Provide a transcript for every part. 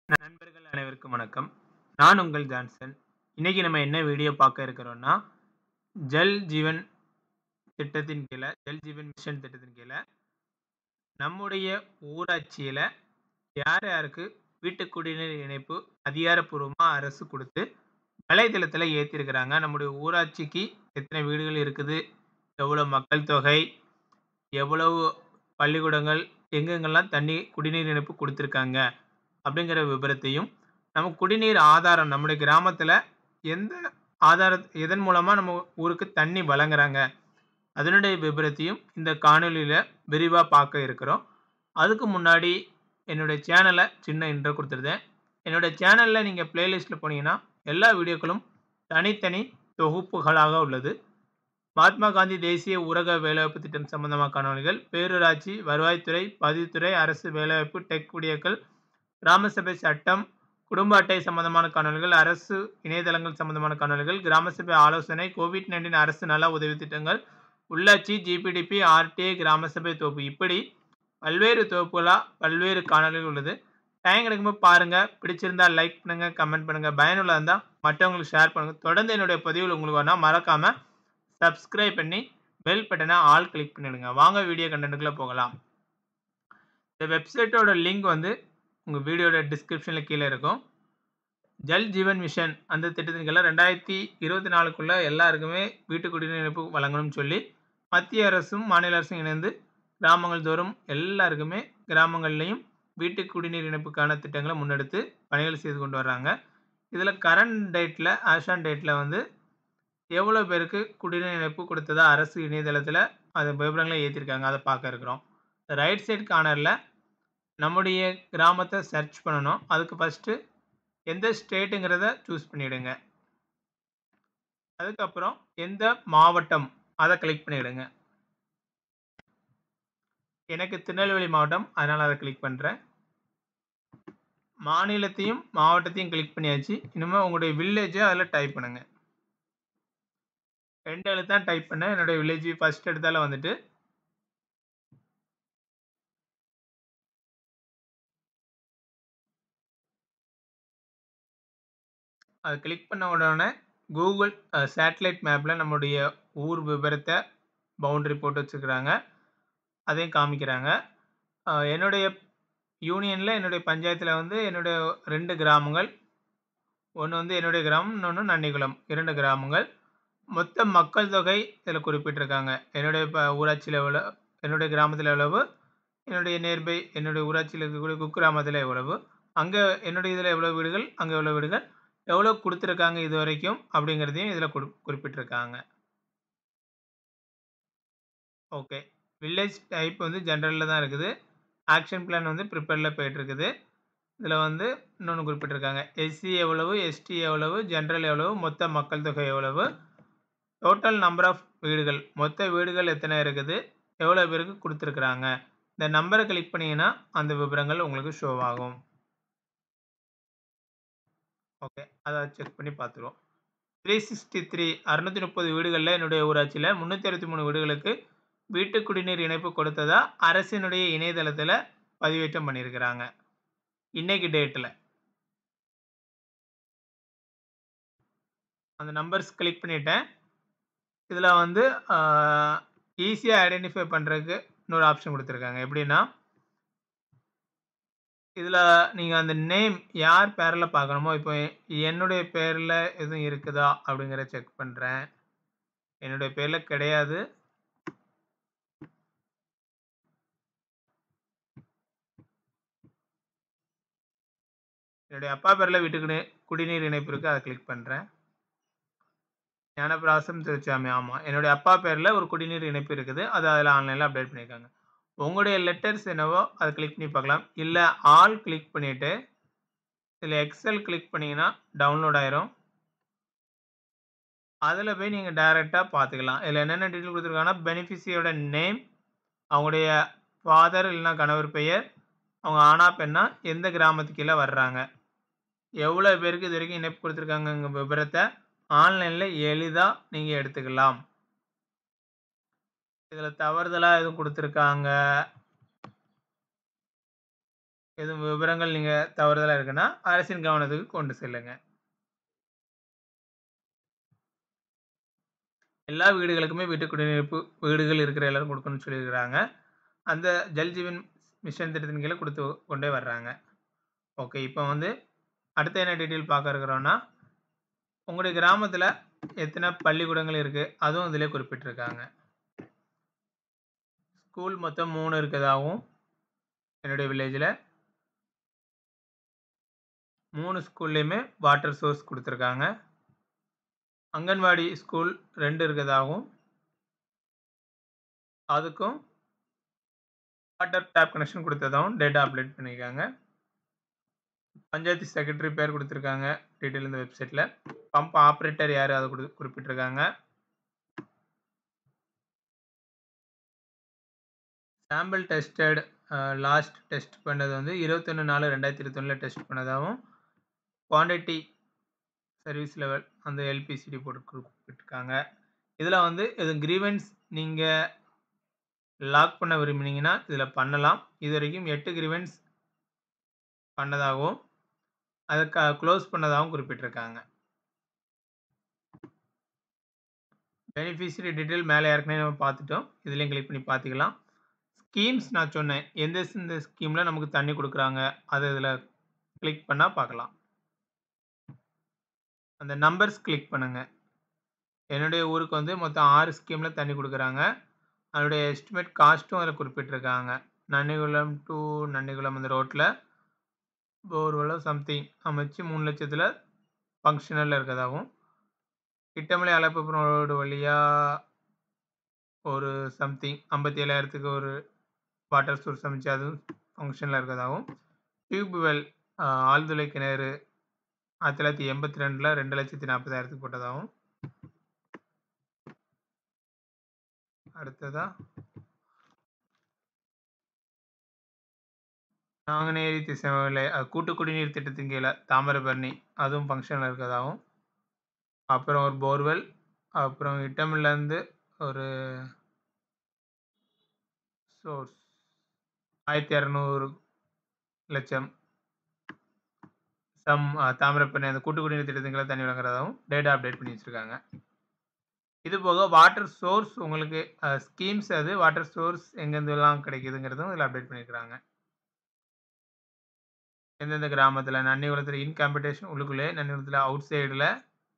நண்பர்கள் அனைவருக்கும் வணக்கம். நான் உங்கள் ஜான்சன். இன்னைக்கு நம்ம என்ன வீடியோ பார்க்க இருக்கிறோம்னா, ஜல் ஜீவன் திட்டத்தின் கீழ, ஜல் ஜீவன் மிஷன் திட்டத்தின் கீழ, நம்முடைய ஊராட்சியில யார் யாருக்கு வீட்டு குடிநீர் இணைப்பு அதிகாரப்பூர்வமா அரசு குடுத்து, வலைதளத்தில ஏத்தியிருக்கிறாங்க. நம்முடைய ஊராட்சிக்கு எத்தனை வீடுகள் இருக்குது? எவ்வளவு மக்கள் தொகை? எவ்வளவு பள்ளிக்கூடங்கள்? எங்கெங்கெல்லாம் தண்ணி குடிநீர் இணைப்பு குடுத்திருக்காங்க? அப்படிங்கிற விபரத்தையும், நம்ம குடிநீர் ஆதாரம் நம்முடைய கிராமத்தில எந்த ஆதாரத் எதன் மூலமா நம்ம ஊருக்கு தண்ணி வழங்குறாங்க? அதனுடைய விபரத்தையும் இந்த காணொளியில விரிவா பார்க்க இருக்கிறோம். அதுக்கு முன்னாடி என்னுடைய சேனல சின்ன இன்ட்ரோ குடுத்துருந்தேன். என்னோட சேனல்ல நீங்க பிளேலிஸ்ட்ல போனீங்கன்னா, எல்லா வீடியோக்களும் தனித்தனி தொகுப்புகளாக உள்ளது. மகாத்மா காந்தி தேசிய ஊரக வேலைவாய்ப்பு திட்டம் சம்பந்தமான காணொளிகள், பேரூராட்சி, வருவாய்த்துறை, பதிவுத்துறை, அரசு வேலைவாய்ப்பு, டெக் வீடியோக்கள், கிராம சபை சட்டம், குடும்ப அட்டை சம்பந்தமான காணொளிகள், அரசு இணையதளங்கள் சம்பந்தமான காணொளிகள், கிராம சபை ஆலோசனை, கோவிட்-19 அரசு நல உதவி திட்டங்கள், உள்ளாட்சி, ஜிபிடிபி, ஆர்டிஐ, கிராம சபை தொகுப்பு இப்படி பல்வேறு தொகுப்புகளா பல்வேறு காணொளிகள் உள்ளது. டைம் கிடைக்கும்போது பாருங்க. பிடிச்சிருந்தா லைக் பண்ணுங்க, கமெண்ட் பண்ணுங்க. பயனுள்ளதா இருந்தா மற்றவங்களுக்கு ஷேர் பண்ணுங்க. தொடர்ந்து என்னுடைய பதிவுகள் உங்களுக்கு வரணும்னா மறக்காம சப்ஸ்கிரைப் பண்ணி பெல் பட்டன ஆல் கிளிக் பண்ணிடுங்க. வாங்க வீடியோ கன்டென்ட்க்குள்ள போகலாம். இந்த வெப்சைட்டோட லிங்க் வந்து உங்க வீடியோட டிஸ்கிரிப்ஷன்ல கீழ இருக்கும். ஜல் ஜீவன் மிஷன் அந்த திட்டத்தின் கீழ 2024க்குள்ள எல்லாருக்குமே வீட்டு குடிநீர் இணைப்பு வழங்கணும்னு சொல்லி, மத்திய அரசும், மாநில அரசும் இணைந்து கிராமங்கள் தோறும் எல்லாருக்குமே கிராமங்கள்லயும் வீட்டு குடிநீர் இணைப்புக்கான திட்டங்கள முன்னெடுத்து பணிகள் செய்து கொண்டு வர்றாங்க. இதுல கரண்ட் டேட்ல ஆஸ் ஆன் டேட்ல வந்து எவ்வளோ பேருக்கு குடிநீர் இணைப்பு குடுத்ததா அரசு இணையதளத்தில அது விவரங்கள ஏத்தியிருக்காங்க. அத பார்க்க இருக்கிறோம். ரைட் சைட் கார்னர்ல நம்முடைய கிராமத்த சர்ச் பண்ணணும். அதுக்கு ஃபர்ஸ்ட்டு எந்த ஸ்டேட்ங்கிறத சூஸ் பண்ணிடுங்க. அதுக்கப்புறம் எந்த மாவட்டம் அத கிளிக் பண்ணிடுங்க. எனக்கு திருநெல்வேலி மாவட்டம். அதனால அத கிளிக் பண்றேன். மாநிலத்தையும், மாவட்டத்தையும் கிளிக் பண்ணியாச்சு. இனிமே உங்களுடைய வில்லேஜ அதுல டைப் பண்ணுங்க. 2 எழுத்து தான் டைப் பண்ணேன். என்னுடைய வில்லேஜ் ஃபர்ஸ்ட் எடுத்தால வந்துட்டு. அத கிளிக் பண்ண உடனே கூகுள் அ சேட்டலைட் மேப்ல நம்முடைய ஊர் விபரத்த பவுண்டரி போட்டு வச்சிருக்கிறாங்க. அதையும் காமிக்கிறாங்க. அ என்னுடைய யூனியன்ல என்னுடைய பஞ்சாயத்துல வந்து என்னுடைய 2 கிராமங்கள். ஒண்ணு வந்து என்னுடைய கிராமம், இன்னொன்னு நன்னிக்குளம். 2 கிராமங்கள். மொத்த மக்கள் தொகை இதுல குறிப்பிட்டிருக்காங்க. என்னுடைய ப ஊராட்சியில எவ்வளோ என்னுடைய கிராமத்தில எவ்வளவு? என்னுடைய நியர்பை என்னுடைய ஊராட்சியில இருக்கக்கூடிய குக்கிராமத்தில எவ்வளவு? அங்க என்னுடைய இதுல எவ்வளவு வீடுகள்? அங்க எவ்வளவு வீடுகள்? எவ்வளோ குடுத்திருக்காங்க இதுவரைக்கும்? அப்படிங்கிறதையும் இதுல குறி குறிப்பிட்டிருக்காங்க. ஓகே. வில்லேஜ் டைப் வந்து ஜெனரல்ல தான் இருக்குது. ஆக்ஷன் பிளான் வந்து பிரிப்பேர்ல போயிட்டுருக்குது. இதுல வந்து இன்னொன்னு குறிப்பிட்டிருக்காங்க. எஸ்சி எவ்வளவு? எஸ்டி எவ்வளவு? ஜெனரல் எவ்வளவு? மொத்த மக்கள் தொகை எவ்வளவு? டோட்டல் நம்பர் ஆஃப் வீடுகள். மொத்த வீடுகள் எத்தனை இருக்குது? எவ்வளோ பேருக்கு குடுத்திருக்கிறாங்க? இந்த நம்பர கிளிக் பண்ணீங்கன்னா, அந்த விபரங்கள் உங்களுக்கு ஷோ ஆகும். ஓகே. அத செக் பண்ணி பார்த்துருவோம். 363 630 வீடுகள்ல என்னுடைய ஊராட்சியில 363 வீடுகளுக்கு வீட்டு குடிநீர் இணைப்பு கொடுத்ததா அரசினுடைய இணையதளத்தில பதிவேற்றம் பண்ணியிருக்கிறாங்க. இன்னைக்கு டேட்ல. அந்த நம்பர்ஸ் கிளிக் பண்ணிட்டேன். இதுல வந்து அ ஈஸியா ஐடென்டிஃபை பண்றதுக்கு இன்னொரு ஆப்ஷன் குடுத்திருக்காங்க. எப்படின்னா இதுல நீங்க அந்த நேம் யார் பேர்ல பார்க்கணுமோ, இப்போ என்னுடைய பேர்ல எதுவும் இருக்குதா? அப்படிங்கிறத செக் பண்றேன். என்னுடைய பேர்ல கிடையாது. என்னுடைய அப்பா பேர்ல வீட்டு குடி குடிநீர் இணைப்பு இருக்கு. அத கிளிக் பண்றேன். ஞானபிராசம் துரைசாமி ஆமா. என்னுடைய அப்பா பேர்ல ஒரு குடிநீர் இணைப்பு இருக்குது. அத அதுல ஆன்லைன்ல அப்டேட் பண்ணியிருக்காங்க. உங்களுடைய லெட்டர்ஸ் என்னவோ அத கிளிக் பண்ணி பார்க்கலாம். இல்ல ஆல் கிளிக் பண்ணிட்டு, இதுல எக்ஸெல் கிளிக் பண்ணீங்கன்னா டவுன்லோட் ஆயிரும். அதுல போய் நீங்க டைரக்ட்டா பார்த்துக்கலாம். இதுல என்னென்ன டீட்டெயில் குடுத்திருக்காங்கன்னா, பெனிஃபிஷியரியோட நேம், அவங்களுடைய ஃபாதர் இல்லன்னா கணவர் பெயர், அவங்க ஆணா, பெண்ணா, எந்த கிராமத்துக்கு கீழ வர்றாங்க? எவ்வளோ பேருக்கு இதுவரைக்கும் இணைப்பு குடுத்திருக்காங்கங்கிற விபரத்த ஆன்லைன்ல எளிதா நீங்க எடுத்துக்கலாம். இதுல தவறுதலா எதுவும் குடுத்திருக்காங்க எதுவும் விவரங்கள் நீங்க தவறுதலா இருக்குன்னா, அரசின் கவனத்துக்கு கொண்டு செல்லுங்க. எல்லா வீடுகளுக்குமே வீட்டு குடியிருப்பு வீடுகள் இருக்கிற எல்லாரும் குடுக்கணும்னு சொல்லியிருக்கிறாங்க. அந்த ஜல் ஜீவன் மிஷன் திட்டத்தின் கீழ குடுத்து கொண்டே வர்றாங்க. ஓகே. இப்ப வந்து அடுத்து என்ன டீட்டெயில் பார்க்க இருக்கிறோம்னா, உங்களுடைய கிராமத்தில எத்தன பள்ளிக்கூடங்கள் இருக்கு? அதுவும் இதிலே குறிப்பிட்டிருக்காங்க. ஸ்கூல் மொத்தம் 3 இருக்கதாவும் என்னுடைய வில்லேஜ்ல 3 ஸ்கூல்லயுமே வாட்டர் சோர்ஸ் குடுத்திருக்காங்க. அங்கன்வாடி ஸ்கூல் 2 இருக்கதாவும் அதுக்கும் வாட்டர் டேப் கனெக்ஷன் குடுத்ததாவும் டேட்டா அப்டேட் பண்ணியிருக்காங்க. பஞ்சாயத்து செக்ரட்டரி பேர் குடுத்திருக்காங்க. டீட்டெயில் இந்த வெப்சைட்ல. பம்ப் ஆப்பரேட்டர் யாரு? அத குடு குறிப்பிட்டிருக்காங்க. சாம்பிள் டெஸ்டட் அ லாஸ்ட் டெஸ்ட் பண்ணது வந்து 21/4/2021ல டெஸ்ட் பண்ணதாவும், குவான்டிட்டி சர்வீஸ் லெவல் அந்த எல்பிசிடி போட்டு குறிப்பிட்டிருக்காங்க. இதுல வந்து எதுவும் கிரீவன்ஸ் நீங்க லாக் பண்ண விரும்பினீங்கன்னா, இதுல பண்ணலாம். இதுவரைக்கும் 8 கிரீவன்ஸ் பண்ணதாகவும், அத க குளோஸ் பண்ணதாகவும் குறிப்பிட்டிருக்காங்க. பெனிஃபிஷியரி டீட்டெயில் மேல ஏற்கனவே நம்ம பார்த்துட்டோம். இதுலயும் கிளிக் பண்ணி பார்த்துக்கலாம். ஸ்கீம்ஸ் நான் சொன்னேன். எந்த எந்த ஸ்கீம்ல நமக்கு தண்ணி குடுக்குறாங்க? அத இதுல கிளிக் பண்ணா பார்க்கலாம். அந்த நம்பர்ஸ் கிளிக் பண்ணுங்க. என்னுடைய ஊருக்கு வந்து மொத்தம் 6 ஸ்கீம்ல தண்ணி குடுக்குறாங்க. அதனுடைய எஸ்டிமேட் காஸ்ட்டும் அதுல குறிப்பிட்டிருக்காங்க. நன்னிகுளம் டூ நன்னிகுளம் அந்த ரோட்ல போர்வெல்லோ சம்திங் அமைச்சு 3,00,000ல ஃபங்ஷனல்ல இருக்கதாவும், கிட்டமலை அழகப்பபுரம் ரோடு வழியா ஒரு சம்திங் 57,000க்கு ஒரு வாட்டர் சோர்ஸ் அமைச்சு அதுவும் ஃபங்ஷன்ல இருக்கதாவும், டியூப் வெல் அ ஆழ்துளை கிணறு 1982ல 2,40,000க்கு போட்டதாவும் அடுத்ததா நாங்குநேரி திசைவேல அ கூட்டு குடிநீர் திட்டத்தின் கீழ தாமிரபரணி அதுவும் ஃபங்ஷன்ல இருக்கதாவும், அப்புறம் ஒரு போர்வெல், அப்புறம் இட்டமிலருந்து ஒரு சோர்ஸ் 1,200 லட்சம் சம் அ தாமிரபரணி அந்த கூட்டு குடிநீர் திட்டத்தின் கீழ தண்ணி வழங்குறதாவும் டேட்டா அப்டேட் பண்ணி வச்சிருக்காங்க. இது போக வாட்டர் சோர்ஸ் உங்களுக்கு அ ஸ்கீம்ஸ் அது வாட்டர் சோர்ஸ் எங்கேருந்துலாம் கிடைக்குதுங்கிறதும் இதுல அப்டேட் பண்ணியிருக்காங்க. எந்தெந்த கிராமத்தில நன்னிகுளத்தில இன் காம்படிஷன் உள்ளுக்குள்ளே, நன்னிகுளத்தில அவுட் சைடுல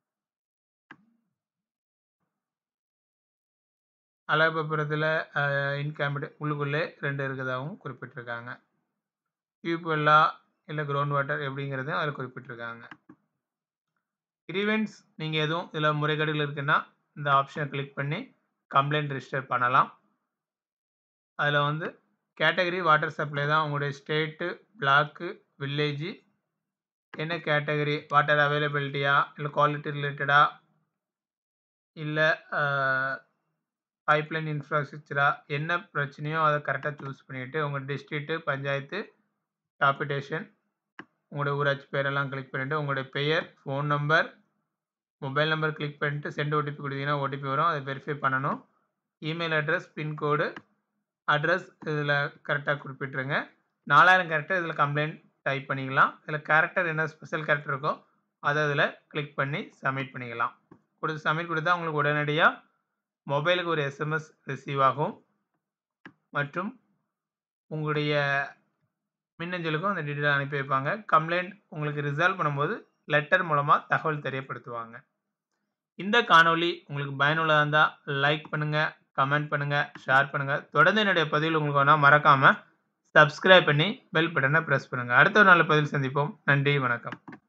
அழகப்பபுரத்தில அ இன் காம்படி உள்ளுக்குள்ளே 2 இருக்கதாவும் குறிப்பிட்டிருக்காங்க. டியூப் வெல்லா இல்ல கிரவுண்ட் வாட்டர் எப்படிங்கிறதையும் அதுல குறிப்பிட்டிருக்காங்க. கிரீவன்ஸ் நீங்க எதுவும் இதுல முறைகேடுகள் இருக்குன்னா, இந்த ஆப்ஷன கிளிக் பண்ணி கம்ப்ளைண்ட் ரிஜிஸ்டர் பண்ணலாம். அதுல வந்து கேட்டகரி வாட்டர் சப்ளை தான் உங்களுடைய ஸ்டேட்டு, பிளாக்கு, வில்லேஜ் என்ன கேட்டகரி வாட்டர் அவைலபிலிட்டியா? இல்ல குவாலிட்டி ரிலேட்டடா? இல்ல அ பைப்லைன் இன்ஃப்ராஸ்ட்ரக்சரா? என்ன பிரச்சனையோ அத கரெக்ட்டா சூஸ் பண்ணிட்டு, உங்க டிஸ்ட்ரிக்ட், பஞ்சாயத்து, கார்ப்பரேஷன், உங்களுடைய ஊராட்சி பேரெல்லாம் கிளிக் பண்ணிட்டு, உங்களுடைய பெயர், phone number, mobile number click பண்ணிட்டு சென்ட் ஓடிபி குடுத்தீங்கன்னா ஓடிபி வரும். அத வெரிஃபை பண்ணணும். இமெயில் அட்ரஸ், பின்கோடு, அட்ரஸ் இதுல கரெக்ட்டா குறிப்பிட்டுருங்க. 4000 கேரக்டர் இதுல கம்ப்ளைண்ட் டைப் பண்ணிக்கலாம். இதுல கேரக்டர் என்ன ஸ்பெஷல் கேரக்டர் இருக்கோ, அத இதுல கிளிக் பண்ணி சப்மிட் பண்ணிக்கலாம். குடுத்து சப்மிட் குடுத்தா உங்களுக்கு உடனடியா மொபைலுக்கு ஒரு எஸ்எம்எஸ் ரிசீவ் ஆகும். மற்றும் உங்களுடைய மின்னஞ்சலுக்கும் அந்த டீட்டெயில் அனுப்பி வைப்பாங்க. கம்ப்ளைண்ட் உங்களுக்கு ரிசால்வ் பண்ணும்போது லெட்டர் மூலமா தகவல் தெரியப்படுத்துவாங்க. இந்த காணொளி உங்களுக்கு பயனுள்ளதா இருந்தா லைக் பண்ணுங்க, கமெண்ட் பண்ணுங்க, ஷேர் பண்ணுங்க. தொடர்ந்து என்னுடைய பதிவுகள் உங்களுக்கு வேணும்னா மறக்காம சப்ஸ்கிரைப் பண்ணி பெல் பட்டன பிரஸ் பண்ணுங்க. அடுத்த ஒரு நல்ல பதிவில் சந்திப்போம். நன்றி, வணக்கம்.